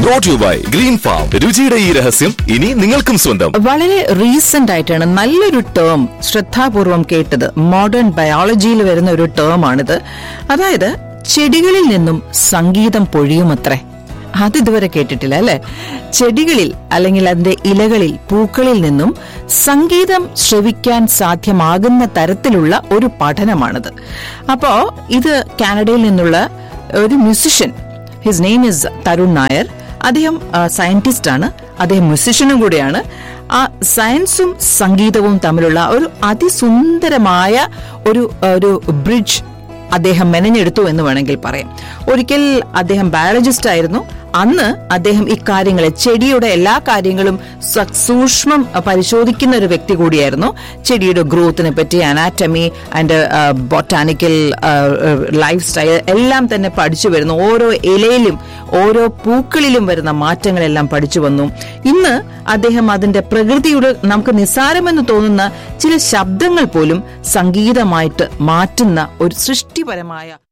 brought you by green farm രുചിയുടെ ഈ രഹസ്യം ഇനി നിങ്ങൾക്കും സ്വന്തം വളരെ റീസെന്റ് ആയിട്ടാണ് നല്ലൊരു ടേം ശ്രദ്ധാപൂർവം കേട്ടത് മോഡേൺ ബയോളജിയിൽ വരുന്ന ഒരു ടേം ആണിത് അതായത് ചെടികളിൽ നിന്നും സംഗീതം പൊഴിയുമത്രേ അത് ഇതുവരെ കേട്ടിട്ടില്ല അല്ലെ ചെടികളിൽ അല്ലെങ്കിൽ അതിന്റെ ഇലകളിൽ പൂക്കളിൽ നിന്നും സംഗീതം ശ്രവിക്കാൻ സാധ്യമാകുന്ന തരത്തിലുള്ള ഒരു പഠനമാണിത് അപ്പോ ഇത് കാനഡയിൽ നിന്നുള്ള ഒരു musician his name is Tarun Nair അദ്ദേഹം സയന്റിസ്റ്റ് ആണ് അദ്ദേഹം മ്യൂസിഷ്യനും കൂടിയാണ് ആ സയൻസും സംഗീതവും തമ്മിലുള്ള ഒരു അതിസുന്ദരമായ ഒരു ഒരു ബ്രിഡ്ജ് അദ്ദേഹം മെനഞ്ഞെടുത്തു എന്ന് വേണമെങ്കിൽ പറയാം ഒരിക്കൽ അദ്ദേഹം ബയോളജിസ്റ്റ് ആയിരുന്നു അന്ന് അദ്ദേഹം ഇക്കാര്യങ്ങളെ ചെടിയുടെ എല്ലാ കാര്യങ്ങളും സ- സൂക്ഷ്മം പരിശോധിക്കുന്ന ഒരു വ്യക്തി കൂടിയായിരുന്നു ചെടിയുടെ ഗ്രോത്തിനെ പറ്റി anatomy and botanical lifestyle എല്ലാം തന്നെ പഠിച്ചു വരുന്നു ഓരോ ഇലയിലും ഓരോ പൂക്കളിലും വരുന്ന മാറ്റങ്ങളെല്ലാം പഠിച്ചു വന്നു ഇന്ന് അദ്ദേഹം അതിന്റെ പ്രകൃതിയുടെ നമുക്ക് നിസ്സാരമെന്ന് തോന്നുന്ന ചില ശബ്ദങ്ങൾ പോലും സംഗീതമായിട്ട് മാറ്റുന്ന ഒരു സൃഷ്ടിപരമായ